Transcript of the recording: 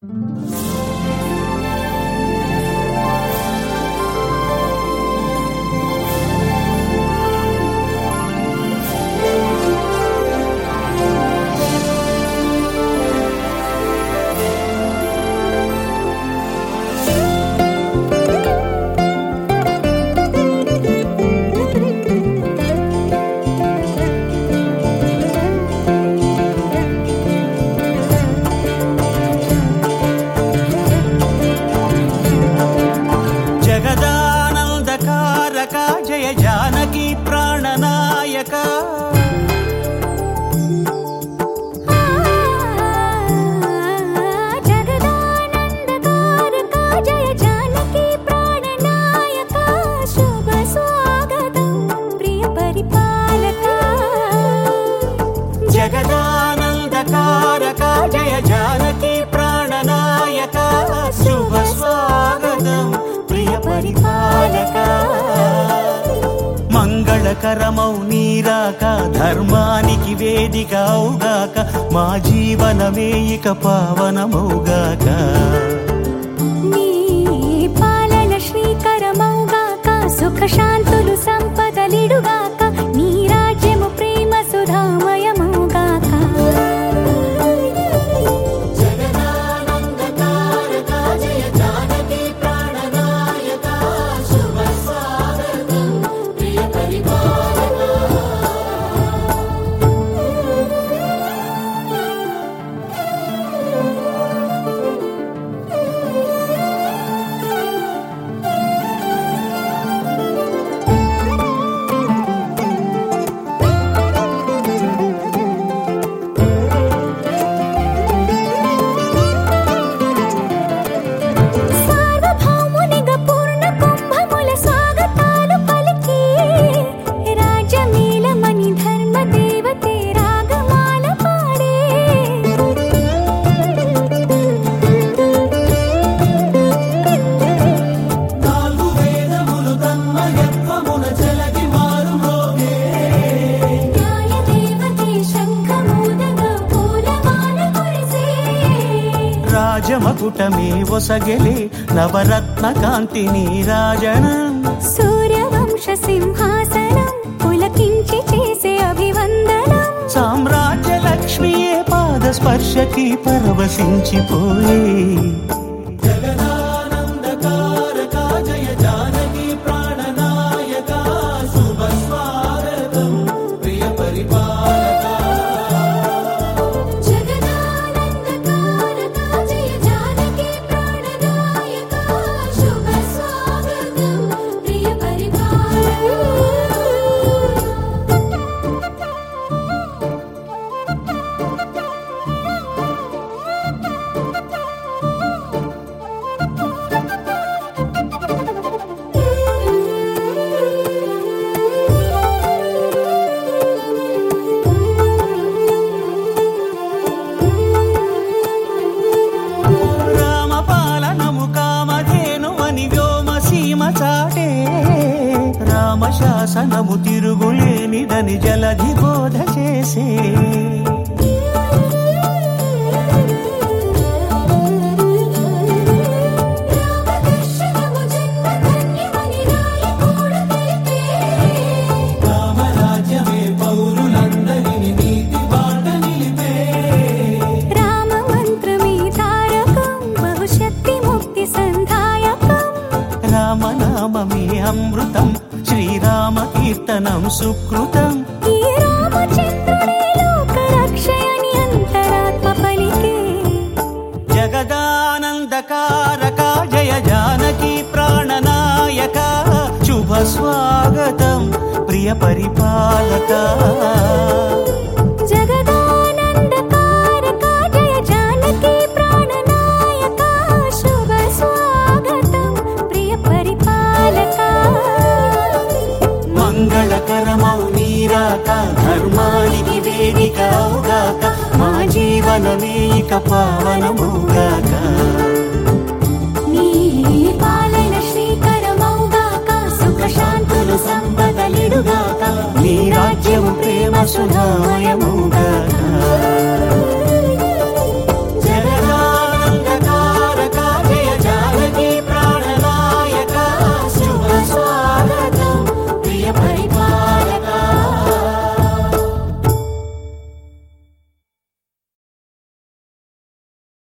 జగదానందకారక జయ జానకి ప్రాణనాయక జగదానందకారక జయ జానకి ప్రాణనాయక శుభ స్వాగతం ప్రియ పరిపాలక జగదానందకారక జయ జానకి ప్రాణనాయక శుభ స్వాగతం ప్రియ పరిపాలక మంగళకరమౌ నీరాక ధర్మానికి వేదిక అవుగాక మా జీవనమే ఇక పావనమౌగాక నీ పాలన శ్రీకరమౌగాక సుఖ శాంతులు సంపదలిడుగాక నీ రాజ్యము ప్రేమ సుధామయమౌగాక సార్వభౌమునిగా పూర్ణ కుంభముల స్వాగతాలు పలికి రాజమేళమణి ధర్మ దేవతే రాగమాల పాడే నాలుగు వేదములు తన్మయత్వమున జలగి మారు న్యాయ దేవతే శంఖమూదగా పూలమాల కురిసే రాజమకుటమే ఒసగెలే నవరత్న కాంతిని రాజనం సూర్యవంశ సింహాసనం పులకించి చేసే అభివందనం సామ్రాజ్య లక్ష్మియే పాద స్పర్శకి పరవశించిపోయే జగదానందకారక జయ జానకి ప్రాణనాయక శుభ స్వాగతం ప్రియ పరిపాలక జగదానందకారక జయ జానకి ప్రాణనాయక శుభ స్వాగతం ప్రియ పరిపాలక రామ పాలనము కామధేను అని వ్యోమ సీమ చాటే రామ శాసనము తిరుగులేనిదని జలధి బోధ చేసే రామదర్శనము జన్మధన్యమని రాయకూడ తెలిపే రామరాజ్యమే పౌరులందరిని నీతి బాట నిలిపే రామ మంత్రమే తారకం బహుశక్తి ముక్తి సంధాయకం రామనామమే అమృతం శ్రీరామ కీర్తనం సుకృతం ఈ రామచంద్రుడే లోక రక్షయని అంతరాత్మ పలికే జగదానందకారక జయ జానకి ప్రాణనాయక శుభ స్వాగతం ప్రియ పరిపాలక జగదానందకారక జయ జానకి ప్రాణనాయక శుభ స్వాగతం ప్రియ పరిపాలక మంగళకరమౌ నీరాక ధర్మానికి వేదిక అవుగాక మా జీవనమే ఇక పావనమౌగాక నీ పాలన శ్రీకరమౌగాక సుఖ శాంతులు సంపదలిడుగాక నీ రాజ్యము ప్రేమ సుధామయముగాక